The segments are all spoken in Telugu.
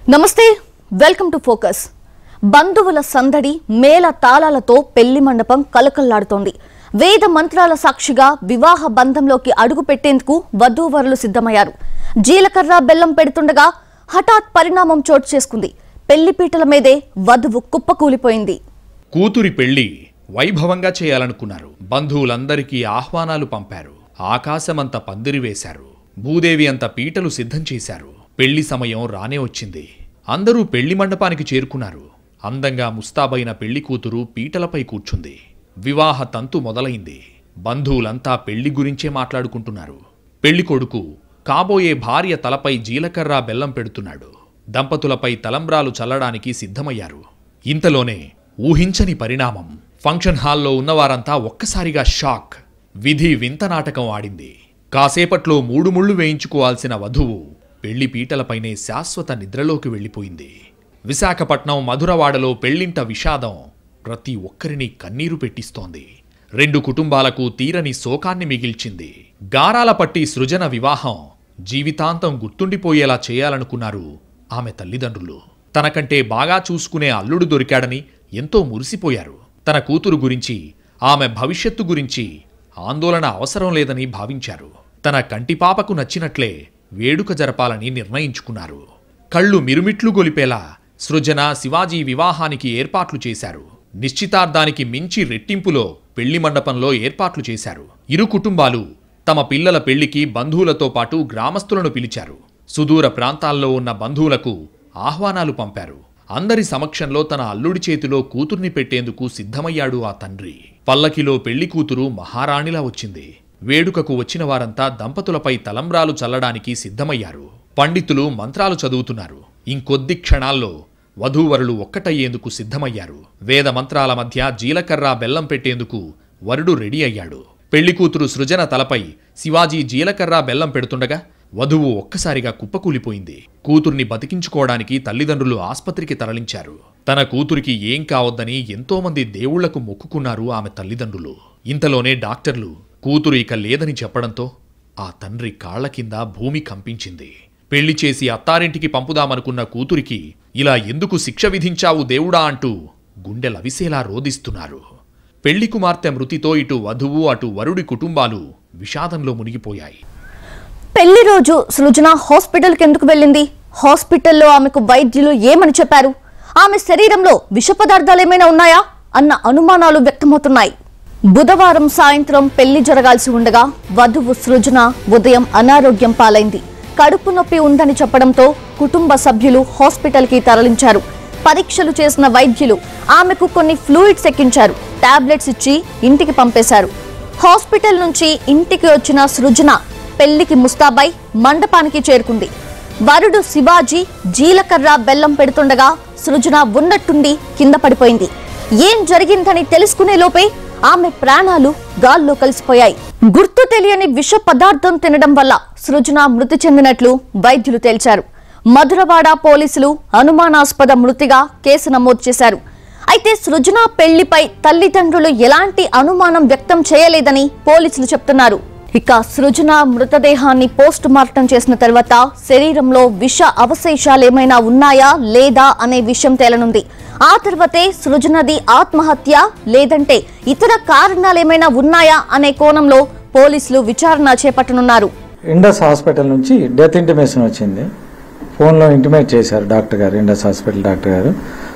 నమస్తే వెల్కమ్ టు ఫోకస్ బంధువుల సందడి మేళ తాళాలతో పెళ్లి మండపం కలకల్లాడుతోంది వేద మంత్రాల సాక్షిగా వివాహ బంధంలోకి అడుగు పెట్టేందుకు వధూవరులు సిద్ధమయ్యారు జీలకర్ర బెల్లం పెడుతుండగా హఠాత్ పరిణామం చోటు చేసుకుంది పెళ్లిపీటల మీదే వధువు కుప్పకూలిపోయింది కూతురి పెళ్లి వైభవంగా చేయాలనుకున్నారు బంధువులందరికీ ఆహ్వానాలు పంపారు ఆకాశమంత పందిరి వేశారు భూదేవి అంత పీటలు సిద్ధం చేశారు పెళ్లి సమయం రానే వచ్చింది అందరూ పెళ్లి మండపానికి చేరుకున్నారు అందంగా ముస్తాబైన పెళ్లి కూతురు పీటలపై కూర్చుంది వివాహ తంతు మొదలైంది బంధువులంతా పెళ్లి గురించే మాట్లాడుకుంటున్నారు పెళ్లి కొడుకు కాబోయే భార్య తలపై జీలకర్ర బెల్లం పెడుతున్నాడు దంపతులపై తలంబ్రాలు చల్లడానికి సిద్ధమయ్యారు ఇంతలోనే ఊహించని పరిణామం ఫంక్షన్ హాల్లో ఉన్నవారంతా ఒక్కసారిగా షాక్ విధి వింత నాటకం ఆడింది కాసేపట్లో మూడు ముళ్ళు వేయించుకోవాల్సిన వధువు పెళ్లి పీటలపైనే శాశ్వత నిద్రలోకి వెళ్ళిపోయింది విశాఖపట్నం మధురవాడలో పెళ్లింట విషాదం ప్రతి ఒక్కరిని కన్నీరు పెట్టిస్తోంది రెండు కుటుంబాలకు తీరని శోకాన్ని మిగిల్చింది గారాల పట్టి సృజన వివాహం జీవితాంతం గుర్తుండిపోయేలా చేయాలనుకున్నారు ఆమె తల్లిదండ్రులు తనకంటే బాగా చూసుకునే అల్లుడు దొరికాడని ఎంతో మురిసిపోయారు తన కూతురు గురించి ఆమె భవిష్యత్తు గురించి ఆందోళన అవసరం లేదని భావించారు తన కంటిపాపకు నచ్చినట్లే వేడుక జరపాలని నిర్ణయించుకున్నారు కళ్ళు మిరుమిట్లు గొలిపేలా సృజన శివాజీ వివాహానికి ఏర్పాట్లు చేశారు నిశ్చితార్థానికి మించి రెట్టింపులో పెళ్లి మండపంలో ఏర్పాట్లు చేశారు ఇరు కుటుంబాలు తమ పిల్లల పెళ్లికి బంధువులతో పాటు గ్రామస్తులను పిలిచారు సుదూర ప్రాంతాల్లో ఉన్న బంధువులకు ఆహ్వానాలు పంపారు అందరి సమక్షంలో తన అల్లుడి చేతిలో కూతుర్ని పెట్టేందుకు సిద్ధమయ్యాడు ఆ తండ్రి పల్లకిలో పెళ్లి కూతురు మహారాణిలా వచ్చింది వేడుకకు వచ్చిన వారంతా దంపతులపై తలంబ్రాలు చల్లడానికి సిద్ధమయ్యారు పండితులు మంత్రాలు చదువుతున్నారు ఇంకొద్ది క్షణాల్లో వధూవరులు ఒక్కటయ్యేందుకు సిద్ధమయ్యారు వేద మంత్రాల మధ్య జీలకర్ర బెల్లం పెట్టేందుకు వరుడు రెడీ అయ్యాడు పెళ్లి కూతురు సృజన తలపై శివాజీ జీలకర్ర బెల్లం పెడుతుండగా వధువు ఒక్కసారిగా కుప్పకూలిపోయింది కూతుర్ని బతికించుకోవడానికి తల్లిదండ్రులు ఆస్పత్రికి తరలించారు తన కూతురికి ఏం కావద్దని ఎంతోమంది దేవుళ్లకు మొక్కుకున్నారు ఆమె తల్లిదండ్రులు ఇంతలోనే డాక్టర్లు కూతురు ఇక లేదని చెప్పడంతో ఆ తండ్రి కాళ్ల కింద భూమి కంపించింది పెళ్లి చేసి అత్తారింటికి పంపుదామనుకున్న కూతురికి ఇలా ఎందుకు శిక్ష విధించావు దేవుడా అంటూ గుండె లవిసేలా రోదిస్తున్నారు పెళ్లి కుమార్తె మృతితో ఇటు వధువు అటు వరుడి కుటుంబాలు విషాదంలో మునిగిపోయాయి పెళ్లి రోజు సృజన హాస్పిటల్కి ఎందుకు వెళ్ళింది హాస్పిటల్లో ఆమెకు వైద్యులు ఏమని చెప్పారు ఆమె శరీరంలో విష పదార్థాలు ఏమైనా ఉన్నాయా అన్న అనుమానాలు వ్యక్తమవుతున్నాయి బుధవారం సాయంత్రం పెళ్లి జరగాల్సి ఉండగా వధువు సృజన ఉదయం అనారోగ్యం పాలైంది కడుపు నొప్పి ఉందని చెప్పడంతో కుటుంబ సభ్యులు హాస్పిటల్కి తరలించారు పరీక్షలు చేసిన వైద్యులు ఆమెకు కొన్ని ఫ్లూయిడ్స్ ఎక్కించారు టాబ్లెట్స్ ఇచ్చి ఇంటికి పంపేశారు హాస్పిటల్ నుంచి ఇంటికి వచ్చిన సృజన పెళ్లికి ముస్తాబై మండపానికి చేరుకుంది వరుడు శివాజీ జీలకర్ర బెల్లం పెడుతుండగా సృజన ఉన్నట్టుండి కింద పడిపోయింది ఏం జరిగిందని తెలుసుకునే లోపే ఆమె ప్రాణాలు గాల్లో కలిసిపోయాయి గుర్తు తెలియని విష పదార్థం తినడం వల్ల సృజన మృతి చెందినట్లు వైద్యులు తేల్చారు మధురవాడ పోలీసులు అనుమానాస్పద మృతిగా కేసు నమోదు చేశారు అయితే సృజన పెళ్లిపై తల్లిదండ్రులు ఎలాంటి అనుమానం వ్యక్తం చేయలేదని పోలీసులు చెప్తున్నారు ఇక సృజన మృతదేహాన్ని పోస్ట్ మార్టం చేసిన తర్వాత శరీరంలో విష అవశేషాలేమైనా ఉన్నాయా లేదా అనే విషయం తేలనుంది ఆ తర్వాతే సృజనది ఆత్మహత్య లేదంటే ఇతర కారణాలేమైనా ఉన్నాయా అనే కోణంలో పోలీసులు విచారణ చేపట్టనున్నారు ఇండస్ హాస్పిటల్ నుంచి డెత్ ఇంటిమేషన్ వచ్చింది ఫోన్లో ఇంటిమేట్ చేశారు డాక్టర్ గారు ఇండస్ హాస్పిటల్ డాక్టర్ గారు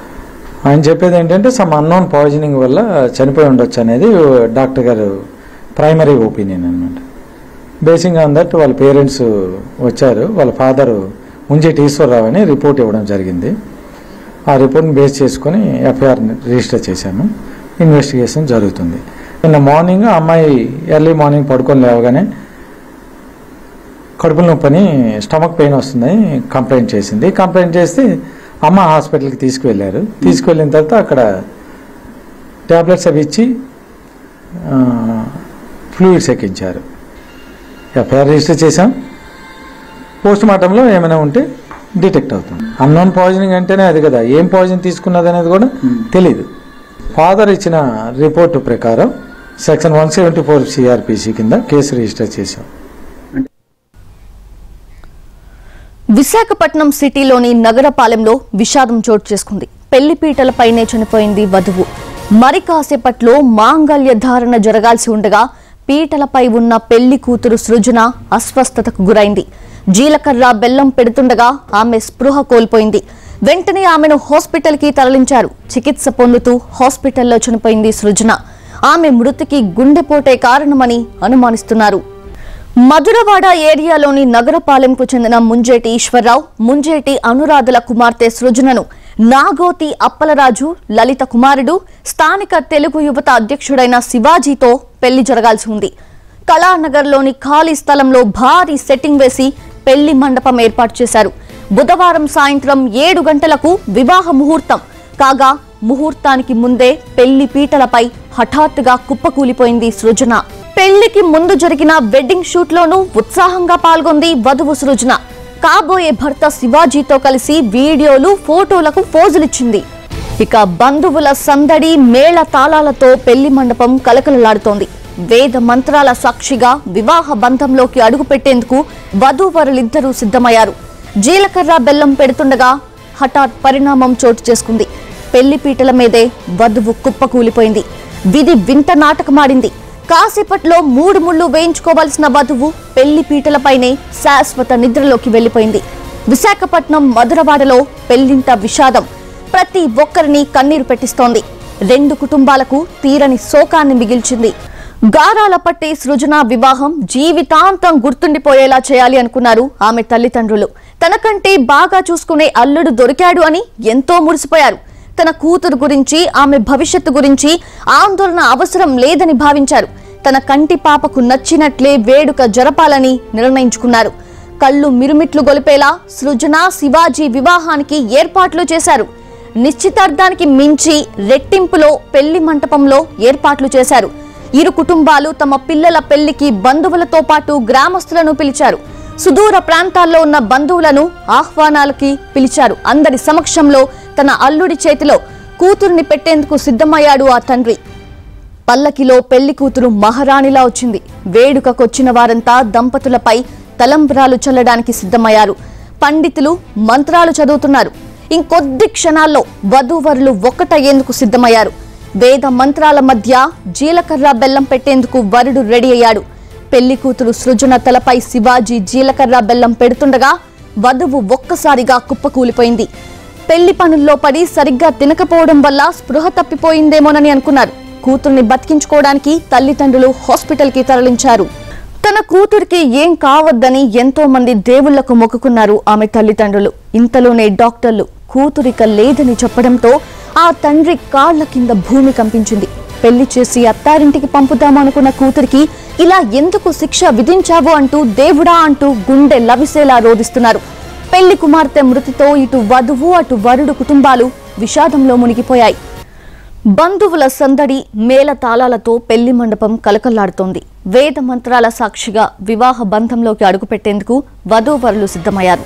ఆయన చెప్పేది ఏంటంటే సమ్ అన్నోన్ పాయిజనింగ్ వల్ల చనిపోయి ఉండొచ్చు అనేది డాక్టర్ గారు ప్రైమరీ ఒపీనియన్ అనమాట బేసింగ్ ఆన్ దట్ వాళ్ళ పేరెంట్స్ వచ్చారు వాళ్ళ ఫాదర్ ఉంజేటి ఈశ్వరరావు అని రిపోర్ట్ ఇవ్వడం జరిగింది ఆ రిపోర్ట్ని బేస్ చేసుకొని ఎఫ్ఐఆర్ రిజిస్టర్ చేశాము ఇన్వెస్టిగేషన్ జరుగుతుంది నిన్న మార్నింగ్ అమ్మాయి ఎర్లీ మార్నింగ్ పడుకొని లేవగానే కడుపులో నొప్పని స్టమక్ పెయిన్ వస్తుందని కంప్లైంట్ చేసింది కంప్లైంట్ చేస్తే అమ్మ హాస్పిటల్కి తీసుకువెళ్ళారు తీసుకువెళ్ళిన తర్వాత అక్కడ ట్యాబ్లెట్స్ అవి ఇచ్చి ఫ్లూయిడ్స్ ఎక్కించారు ఎఫ్ఐఆర్ రిజిస్టర్ చేశాం పోస్ట్ మార్టంలో ఏమైనా ఉంటే డిటెక్ట్ అవుతుంది అన్నోన్ పాయిజనింగ్ అంటేనే అది కదా ఏం పాయిజన్ తీసుకున్నది అనేది కూడా తెలీదు ఫాదర్ ఇచ్చిన రిపోర్టు ప్రకారం section one seventy four CRPC కింద కేసు రిజిస్టర్ చేశాం విశాఖపట్నం సిటీలోని నగరపాలెంలో విషాదం చోటు చేసుకుంది పెళ్లి పీటలపైనే చనిపోయింది వధువు మరి కాసేపట్లో మాంగళ్య ధారణ జరగాల్సి ఉండగా పీటలపై ఉన్న పెళ్లి కూతురు సృజన అస్వస్థతకు గురైంది జీలకర్ర బెల్లం పెడుతుండగా ఆమె స్పృహ కోల్పోయింది వెంటనే ఆమెను హాస్పిటల్కి తరలించారు చికిత్స పొందుతూ హాస్పిటల్లో చనిపోయింది సృజన ఆమె మృతికి గుండెపోటే కారణమని అనుమానిస్తున్నారు మధురవాడ ఏరియాలోని నగరపాలెంకు చెందిన ముంజేటి ఈశ్వరరావు ముంజేటి అనురాధల కుమార్తె సృజనను నాగోతి అప్పలరాజు లలిత కుమారుడు స్థానిక తెలుగు యువత అధ్యక్షుడైన శివాజీతో పెళ్లి జరగాల్సి ఉంది కళానగర్లోని ఖాళీ స్థలంలో భారీ సెట్టింగ్ వేసి పెళ్లి మండపం ఏర్పాటు చేశారు బుధవారం సాయంత్రం ఏడు గంటలకు వివాహ ముహూర్తం కాగా ముహూర్తానికి ముందే పెళ్లి పీటలపై హఠాత్తుగా కుప్పకూలిపోయింది సృజన పెళ్లికి ముందు జరిగిన వెడ్డింగ్ షూట్ లోనూ ఉత్సాహంగా పాల్గొంది వధువు సృజన కాబోయే భర్త శివాజీతో కలిసి వీడియోలు ఫోటోలకు ఫోజులిచ్చింది ఇక బంధువుల సందడి మేళ తాళాలతో పెళ్లి మండపం కలకలలాడుతోంది వేద మంత్రాల సాక్షిగా వివాహ బంధంలోకి అడుగుపెట్టేందుకు వధూవరులిద్దరూ సిద్ధమయ్యారు జీలకర్ర బెల్లం పెడుతుండగా హఠాత్ పరిణామం చోటు చేసుకుంది పెళ్లి పీటల మీదే వధువు కుప్పకూలిపోయింది విధి వింత నాటకమాడింది కాసేపట్లో మూడు ముళ్ళు వేయించుకోవాల్సిన వధువు పెళ్లి పీటలపైనే శాశ్వత నిద్రలోకి వెళ్లిపోయింది విశాఖపట్నం మధురవాడలో పెళ్లింట విషాదం ప్రతి ఒక్కరిని కన్నీరు పెట్టిస్తోంది రెండు కుటుంబాలకు తీరని శోకాన్ని మిగిల్చింది గారాల పట్టి సృజన వివాహం జీవితాంతం గుర్తుండిపోయేలా చేయాలి అనుకున్నారు ఆమె తల్లిదండ్రులు తనకంటే బాగా చూసుకునే అల్లుడు దొరికాడు అని ఎంతో మురిసిపోయారు తన కూతురు గురించి ఆమె భవిష్యత్తు గురించి ఆందోళన అవసరం లేదని భావించారు తన కంటి పాపకు నచ్చినట్లే వేడుక జరపాలని నిర్ణయించుకున్నారు కళ్ళు మిరుమిట్లు గొలిపేలా సృజన శివాజీ వివాహానికి ఏర్పాట్లు చేశారు నిశ్చితార్థానికి మించి రెట్టింపులో పెళ్లి మంటపంలో ఏర్పాట్లు చేశారు ఇరు కుటుంబాలు తమ పిల్లల పెళ్లికి బంధువులతో పాటు గ్రామస్తులను పిలిచారు సుదూర ప్రాంతాల్లో ఉన్న బంధువులను ఆహ్వానాలకి పిలిచారు అందరి సమక్షంలో తన అల్లుడి చేతిలో కూతుర్ని పెట్టేందుకు సిద్ధమయ్యాడు ఆ తండ్రి పల్లకిలో పెళ్లి కూతురు మహారాణిలా వచ్చింది వేడుకకొచ్చిన వారంతా దంపతులపై తలంబ్రాలు చల్లడానికి సిద్ధమయ్యారు పండితులు మంత్రాలు చదువుతున్నారు ఇంకొద్ది క్షణాల్లో వధూవరులు ఒక్కటయ్యేందుకు సిద్ధమయ్యారు వేద మంత్రాల మధ్య జీలకర్ర బెల్లం పెట్టేందుకు వరుడు రెడీ అయ్యాడు పెళ్లి కూతురు సృజన తలపై శివాజీ జీలకర్ర బెల్లం పెడుతుండగా వధువు ఒక్కసారిగా కుప్పకూలిపోయింది పెళ్లి పనుల్లో పడి సరిగ్గా తినకపోవడం వల్ల స్పృహ తప్పిపోయిందేమోనని అనుకున్నారు కూతుర్ని బతికించుకోవడానికి తల్లిదండ్రులు హాస్పిటల్కి తరలించారు తన కూతురికి ఏం కావద్దని ఎంతో మంది దేవుళ్లకు మొక్కుకున్నారు ఆమె తల్లిదండ్రులు ఇంతలోనే డాక్టర్లు కూతురిక లేదని చెప్పడంతో ఆ తండ్రి కాళ్ల కింద భూమి కంపించింది పెళ్లి చేసి అత్తారింటికి పంపుదామనుకున్న కూతురికి ఇలా ఎందుకు శిక్ష విధించావు అంటూ దేవుడా అంటూ గుండె లవిసేలా రోధిస్తున్నారు పెళ్లి కుమార్తె మృతితో ఇటు వధువు అటు వరుడు కుటుంబాలు విషాదంలో మునిగిపోయాయి బంధువుల సందడి మేళ తాళాలతో పెళ్లి మండపం కలకల్లాడుతోంది వేద మంత్రాల సాక్షిగా వివాహ బంధంలోకి అడుగుపెట్టేందుకు వధూవరులు సిద్ధమయ్యారు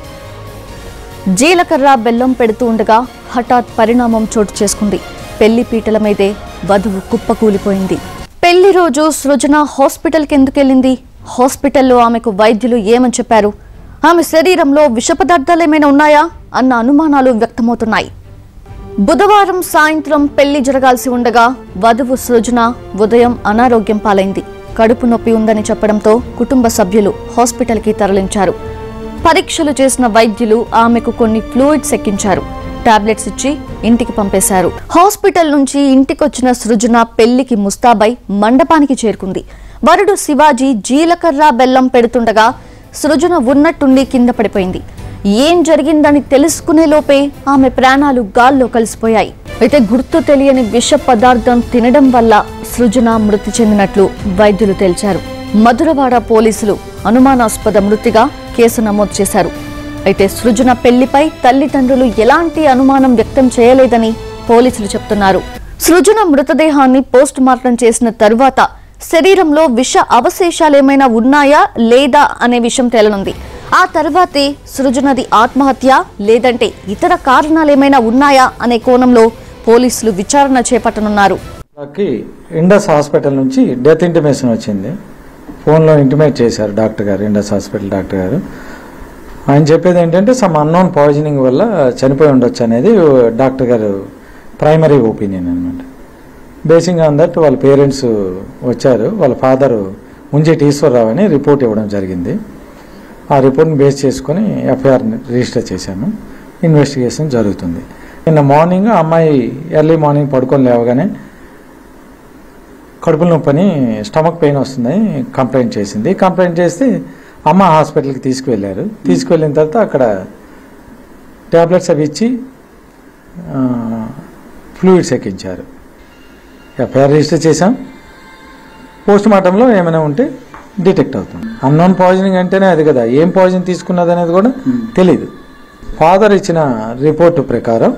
జీలకర్ర బెల్లం పెడుతూ ఉండగా హఠాత్ పరిణామం చోటు చేసుకుంది పెళ్లి పీటల మీదే వధువు కుప్పకూలిపోయింది పెళ్లి రోజు సృజన హాస్పిటల్కి ఎందుకెళ్ళింది హాస్పిటల్లో ఆమెకు వైద్యులు ఏమని చెప్పారు ఆమె శరీరంలో విష పదార్థాలు ఏమైనా ఉన్నాయా అన్న అనుమానాలు వ్యక్తమవుతున్నాయి బుధవారం సాయంత్రం పెళ్లి జరగాల్సి ఉండగా వధువు సృజన ఉదయం అనారోగ్యం పాలైంది కడుపు నొప్పి ఉందని చెప్పడంతో కుటుంబ సభ్యులు హాస్పిటల్కి తరలించారు పరీక్షలు చేసిన వైద్యులు ఆమెకు కొన్ని ఫ్లూయిడ్స్ ఎక్కించారు టాబ్లెట్స్ ఇచ్చి ఇంటికి పంపేశారు హాస్పిటల్ నుంచి ఇంటికొచ్చిన సృజన పెళ్లికి ముస్తాబై మండపానికి చేరుకుంది వరుడు శివాజీ జీలకర్ర బెల్లం పెడుతుండగా సృజన ఉన్నట్టుండి కింద పడిపోయింది ఏం జరిగిందని తెలుసుకునే లోపే ఆమె ప్రాణాలు గాల్లో కలిసిపోయాయి అయితే గుర్తు తెలియని విష పదార్థం తినడం వల్ల సృజన మృతి చెందినట్లు వైద్యులు తేల్చారు మధురవాడ పోలీసులు అనుమానాస్పద మృతిగా కేసు నమోదు చేశారు అయితే సృజన పెళ్లిపై తల్లిదండ్రులు ఎలాంటి అనుమానం వ్యక్తం చేయలేదని పోలీసులు చెప్తున్నారు సృజన మృతదేహాన్ని పోస్ట్ మార్టం చేసిన తరువాత శరీరంలో విష అవశేషాలేమైనా ఉన్నాయా లేదా అనే విషయం తేలనుంది ఆ తర్వాతే సృజనది ఆత్మహత్య లేదంటే ఇతర కారణాలేమైనా ఉన్నాయా అనే కోణంలో పోలీసులు విచారణ చేపట్టనున్నారు నాకు ఇండస్ హాస్పిటల్ నుంచి డెత్ ఇంటిమేషన్ వచ్చింది ఫోన్లో ఇంటిమేట్ చేశారు డాక్టర్ గారు ఇండస్ హాస్పిటల్ డాక్టర్ గారు ఆయన చెప్పేది ఏంటంటే సమ్ అన్నోన్ పాయిజనింగ్ వల్ల చనిపోయి ఉండొచ్చు అనేది డాక్టర్ గారు ప్రైమరీ ఒపీనియన్ అనమాట బేసింగ్ ఆన్ దట్ వాళ్ళ పేరెంట్స్ వచ్చారు వాళ్ళ ఫాదర్ ముంజేటి ఈశ్వరరావు అని రిపోర్ట్ ఇవ్వడం జరిగింది ఆ రిపోర్ట్ని బేస్ చేసుకొని ఎఫ్ఐఆర్ రిజిస్టర్ చేశాను ఇన్వెస్టిగేషన్ జరుగుతుంది నిన్న మార్నింగ్ అమ్మాయి ఎర్లీ మార్నింగ్ పడుకొని లేవగానే కడుపులో నొప్పని స్టమక్ పెయిన్ వస్తుందని కంప్లైంట్ చేసింది కంప్లైంట్ చేస్తే అమ్మ హాస్పిటల్కి తీసుకువెళ్ళారు తీసుకువెళ్ళిన తర్వాత అక్కడ ట్యాబ్లెట్స్ అవి ఇచ్చి ఫ్లూయిడ్స్ ఎక్కించారు ఎఫ్ఐఆర్ రిజిస్టర్ చేశాం పోస్ట్ మార్టంలో ఏమైనా ఉంటే డిటెక్ట్ అవుతుంది అన్నోన్ పాయిజనింగ్ అంటేనే అది కదా ఏం పాయిజన్ తీసుకున్నది అనేది కూడా తెలియదు ఫాదర్ ఇచ్చిన రిపోర్టు ప్రకారం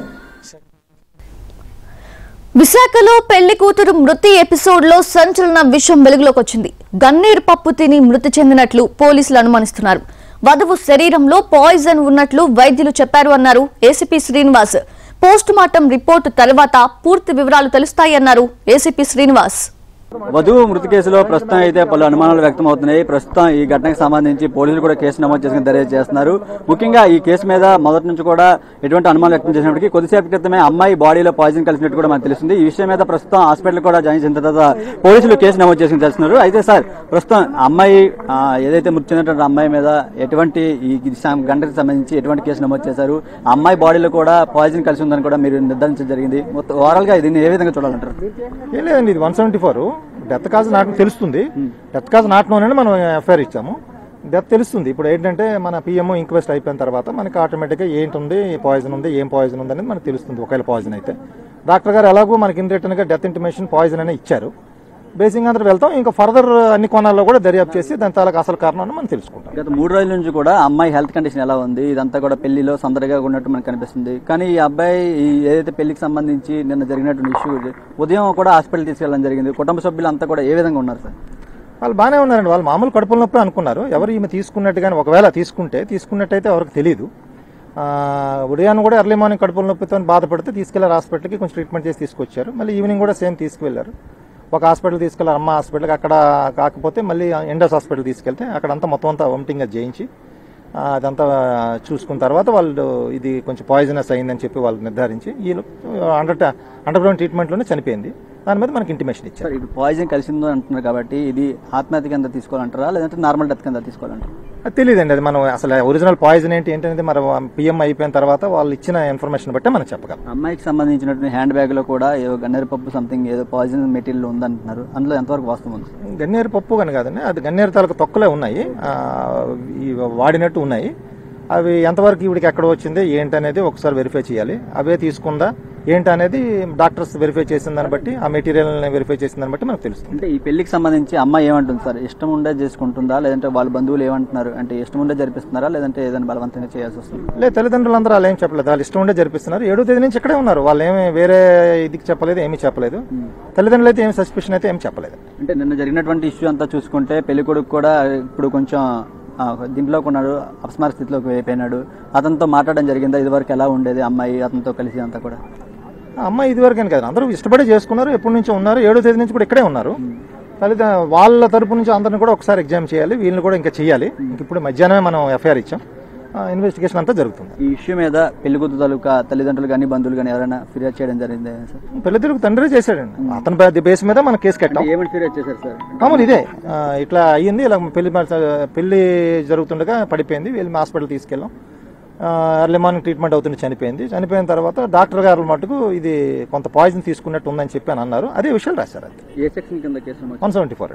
విశాఖలో పెళ్లి కూతురు మృతి ఎపిసోడ్ లో సంచలన విషయం వెలుగులోకి వచ్చింది గన్నేరు పప్పు తిని మృతి చెందినట్లు పోలీసులు అనుమానిస్తున్నారు వధువు శరీరంలో పాయిజన్ ఉన్నట్లు వైద్యులు చెప్పారు అన్నారు ACP Srinivas post mortem report తర్వాత పూర్తి వివరాలు తెలుస్తాయి అన్నారు ఏసీపీ శ్రీనివాస్ వధువు మృతి కేసులో ప్రస్తుతం అయితే పలు అనుమానాలు వ్యక్తమవుతున్నాయి ప్రస్తుతం ఈ ఘటనకు సంబంధించి పోలీసులు కూడా కేసు నమోదు చేసుకుని దర్యాప్తు చేస్తున్నారు ముఖ్యంగా ఈ కేసు మీద మొదటి నుంచి కూడా ఎటువంటి అనుమానాలు వ్యక్తం చేసినప్పటికీ కొద్దిసేపు క్రితమే అమ్మాయి బాడీలో పాయిజన్ కలిసినట్టు కూడా మనకు తెలుస్తుంది ఈ విషయం మీద ప్రస్తుతం హాస్పిటల్ కూడా జాయిన్ చేసిన తర్వాత పోలీసులు కేసు నమోదు చేసుకుని తెలుస్తున్నారు అయితే సార్ ప్రస్తుతం అమ్మాయి ఆ, ఏదైతే మృతి చెందినటువంటి అమ్మాయి మీద ఎటువంటి ఈ సం- గంటకు సంబంధించి ఎటువంటి కేసు నమోదు చేశారు ఆ అమ్మాయి బాడీలో కూడా పాయిజన్ కలిసి ఉందని కూడా మీరు నిర్ధారించడం జరిగింది మొత్తం ఓవరాల్ గా దీన్ని ఏ విధంగా చూడాలంటారు ఏం లేదండి ఇది one seventy four death cause not తెలుస్తుంది డెత్ కాజ్ నాట్ నోన్ అని మనం ఎఫ్ఐఆర్ ఇచ్చాము డెత్ తెలుస్తుంది ఇప్పుడు ఏంటంటే మన పిఎం ఇంక్వెస్ట్ అయిపోయిన తర్వాత మనకి ఆటోమేటిక్గా ఏంటి ఉంది పాయిజన్ ఉంది ఏం పాయిజన్ ఉంది అనేది మనకు తెలుస్తుంది ఒకవేళ పాయిజన్ అయితే డాక్టర్ గారు ఎలాగో మనకి ఇన్ రిటర్న్గా డెత్ ఇంటిమేషన్ పాయిజన్ అనే ఇచ్చారు బేసింగ్ అందరూ వెళ్తాం ఇంకా ఫర్దర్ అన్ని కోణాల్లో కూడా దర్యాప్తు చేసి దాని తాలూకు అసలు కారణాన్ని మనం తెలుసుకుంటాం గత మూడు రోజుల నుంచి కూడా అమ్మాయి హెల్త్ కండిషన్ ఎలా ఉంది ఇదంతా కూడా పెళ్లిలో సందడిగా ఉన్నట్టు మనకు కనిపిస్తుంది కానీ ఈ అబ్బాయి ఈ ఏదైతే పెళ్లికి సంబంధించి నిన్న జరిగినటువంటి ఇష్యూ ఉదయం కూడా హాస్పిటల్ తీసుకెళ్ళడం జరిగింది కుటుంబ సభ్యులంతా కూడా ఏ విధంగా ఉన్నారు సార్ వాళ్ళు బాగానే ఉన్నారండి వాళ్ళు మామూలు కడుపుల నొప్పి అనుకున్నారు ఎవరు ఈమె తీసుకున్నట్టు కానీ ఒకవేళ తీసుకుంటే తీసుకున్నట్టయితే ఎవరికి తెలియదు ఆ, ఉదయాన్ని కూడా ఎర్లీ మార్నింగ్ కడుపుల నొప్పితో బాధపడితే తీసుకెళ్లారు హాస్పిటల్కి కొంచెం ట్రీట్మెంట్ చేసి తీసుకొచ్చారు మళ్ళీ ఈవినింగ్ కూడా సేమ్ తీసుకువెళ్ళారు ఒక హాస్పిటల్ తీసుకెళ్లారు అమ్మ హాస్పిటల్కి అక్కడ కాకపోతే మళ్ళీ ఇండస్ హాస్పిటల్ తీసుకెళ్తే అక్కడ అంతా మొత్తం అంతా వమిటింగ్ అది చేయించి ఆ, అదంతా చూసుకున్న తర్వాత వాళ్ళు ఇది కొంచెం పాయిజనస్ అయిందని చెప్పి వాళ్ళు నిర్ధారించి ఈ అండర్ అండర్ గ్రౌండ్ ట్రీట్మెంట్లోనే చనిపోయింది దాని మీద మనకి ఇంటిమేషన్ ఇచ్చారు సార్ ఇది పాయిజన్ కలిసిందో అంటున్నారు కాబట్టి ఇది ఆత్మహత్య కింద తీసుకోవాలంటారా లేదంటే నార్మల్ డెత్ కింద తీసుకోవాలంటారా అది తెలియదండి అది మనం అసలు ఒరిజినల్ పాయిజన్ ఏంటి ఏంటనేది మరి పిఎం అయిపోయిన తర్వాత వాళ్ళు ఇచ్చిన ఇన్ఫర్మేషన్ బట్టే మనం చెప్పగలం అమ్మాయికి సంబంధించినటువంటి హ్యాండ్ బ్యాగ్ లో కూడా ఏదో గన్నేరు పప్పు సంథింగ్ ఏదో పాయిజన్ మెటీరియల్ ఉందంటున్నారు అందులో ఎంతవరకు వాస్తవం ఉంది గన్నేరు పప్పు కానీ కాదండి అది గన్నేరు తాలూకు తొక్కలే ఉన్నాయి ఆ, ఈ వాడినట్టు ఉన్నాయి అవి ఎంతవరకు ఈవిడికి ఎక్కడ వచ్చింది ఏంటనేది ఒకసారి వెరిఫై చేయాలి అవే తీసుకుందా ఏంటనేది డాక్టర్స్ వెరిఫై చేసిన దాన్ని బట్టి ఆ మెటీరియల్ వెరిఫై చేసిన దాన్ని బట్టి మనకు తెలుస్తుంది అంటే ఈ పెళ్లికి సంబంధించి అమ్మాయి ఏమంటుంది సార్ ఇష్టం ఉండే చేసుకుంటుందా లేదంటే వాళ్ళ బంధువులు ఏమంటున్నారు అంటే ఇష్టం ఉండే జరిపిస్తున్నారా లేదంటే ఏదైనా బలవంతంగా చేయాల్సి వస్తుంది లేదు తల్లిదండ్రులందరూ వాళ్ళు ఏం చెప్పలేదు వాళ్ళు ఇష్టం ఉండే జరిపిస్తున్నారు ఏడో తేదీ నుంచి ఇక్కడే ఉన్నారు వాళ్ళు ఏమి వేరే ఇదికి చెప్పలేదు ఏమీ చెప్పలేదు తల్లిదండ్రులు అయితే ఏమి సస్పెషన్ అయితే ఏమి చెప్పలేదు అంటే నిన్న జరిగినటువంటి ఇష్యూ అంతా చూసుకుంటే పెళ్లి కొడుకు కూడా ఇప్పుడు కొంచెం ఆ, దీంట్లోకి ఉన్నాడు అపస్మార స్థితిలోకి అయిపోయినాడు అతనితో మాట్లాడడం జరిగిందా ఇదివరకు ఎలా ఉండేది అమ్మాయి అతనితో కలిసి అంతా కూడా ఆ అమ్మాయి ఇదివరకని కాదు అందరూ ఇష్టపడి చేసుకున్నారు ఎప్పటి నుంచో ఉన్నారు ఏడో తేదీ నుంచి కూడా ఇక్కడే ఉన్నారు తల్లిద వాళ్ళ తరపు నుంచి అందరిని కూడా ఒకసారి ఎగ్జామ్ చేయాలి వీళ్ళని కూడా ఇంకా చేయాలి ఇంక ఇప్పుడు మధ్యాహ్నమే మనం ఎఫ్ఐఆర్ ఇచ్చాం ఇన్వెస్టిగేషన్ అంతా జరుగుతుంది ఈ ఇష్యూ మీద పెళ్లి కూతురు తాలూకా తల్లిదండ్రులు కానీ బంధువులు కానీ ఎవరైనా ఫిర్యాదు చేయడం జరిగింది సార్ పెళ్లిద్దరికి తండ్రి చేశాడండి అతని బే- బేస్ మీద మనం కేసు కట్టాం ఏమని ఫిర్యాదు చేశారు సార్ మామూలు ఇదే ఆ, ఇట్లా అయ్యింది ఇలా పెళ్లి పెళ్లి జరుగుతుండగా పడిపోయింది వీళ్ళు హాస్పిటల్ తీసుకెళ్ళాం ఎర్లీ మార్నింగ్ ట్రీట్మెంట్ అవుతుంటే చనిపోయింది చనిపోయిన తర్వాత డాక్టర్ గారు మటుకు ఇది కొంత పాయిజన్ తీసుకున్నట్టు ఉందని చెప్పి అని అన్నారు అదే విషయాలు రాశారు అది ఏ సెక్షన్ కింద కేసు నమోదు వన్ సెవెంటీ ఫోర్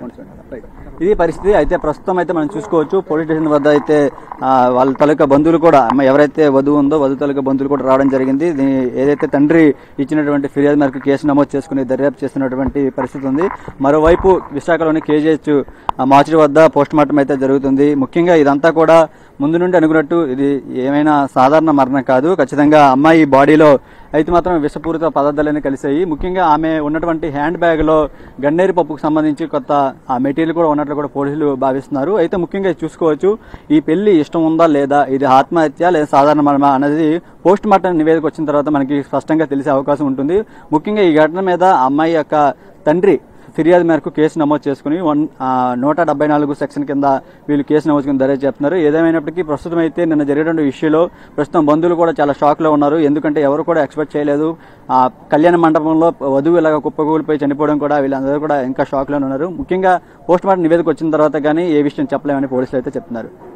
ఇది పరిస్థితి అయితే ప్రస్తుతం అయితే మనం చూసుకోవచ్చు పోలీస్ స్టేషన్ వద్ద అయితే ఆ, వాళ్ళ తాలూకా బంధువులు కూడా అమ్మ ఎవరైతే వధువు ఉందో వధువు తాలూకా బంధువులు కూడా రావడం జరిగింది దీ- ఏదైతే తండ్రి ఇచ్చినటువంటి ఫిర్యాదు మేరకు కేసు నమోదు చేసుకుని దర్యాప్తు చేస్తున్నటువంటి పరిస్థితి ఉంది మరోవైపు విశాఖలోని కేజీహెచ్ మార్చి వద్ద పోస్ట్ మార్టం అయితే జరుగుతుంది ముఖ్యంగా ఇదంతా కూడా ముందు నుండి అనుకున్నట్టు ఇది ఏమైనా సాధారణ మరణం కాదు ఖచ్చితంగా అమ్మాయి బాడీలో అయితే మాత్రం విషపూరిత పదార్థాలన్నీ కలిసాయి ముఖ్యంగా ఆమె ఉన్నటువంటి హ్యాండ్ బ్యాగ్ లో గన్నేరు పప్పుకు సంబంధించి కొత్త ఆ మెటీరియల్ కూడా ఉన్నట్లు కూడా పోలీసులు భావిస్తున్నారు అయితే ముఖ్యంగా ఇది చూసుకోవచ్చు ఈ పెళ్లి ఇష్టం ఉందా లేదా ఇది ఆత్మహత్య లేదా సాధారణ మరణమా అనేది పోస్ట్ మార్టం నివేదిక వచ్చిన తర్వాత మనకి స్పష్టంగా తెలిసే అవకాశం ఉంటుంది ముఖ్యంగా ఈ ఘటన మీద ఆ అమ్మాయి యొక్క తండ్రి ఫిర్యాదు మేరకు కేసు నమోదు చేసుకుని వన్ ఆ, నూట డెబ్బై నాలుగు సెక్షన్ కింద వీళ్ళు కేసు నమోదు చేసుకుని దర్యాప్తు చేస్తున్నారు ఏదేమైనప్పటికీ ప్రస్తుతం అయితే నిన్న జరిగేటువంటి ఇష్యూలో ప్రస్తుతం బంధువులు కూడా చాలా షాక్ లో ఉన్నారు ఎందుకంటే ఎవరు కూడా ఎక్స్పెక్ట్ చేయలేదు ఆ కళ్యాణ మండపంలో వధువు ఇలాగ కుప్పకూలిపోయి చనిపోవడం కూడా వీళ్ళందరూ కూడా ఇంకా షాక్ లోనే ఉన్నారు ముఖ్యంగా పోస్ట్ మార్టం నివేదిక వచ్చిన తర్వాత కానీ ఏ విషయం చెప్పలేమని పోలీసులు అయితే చెప్తున్నారు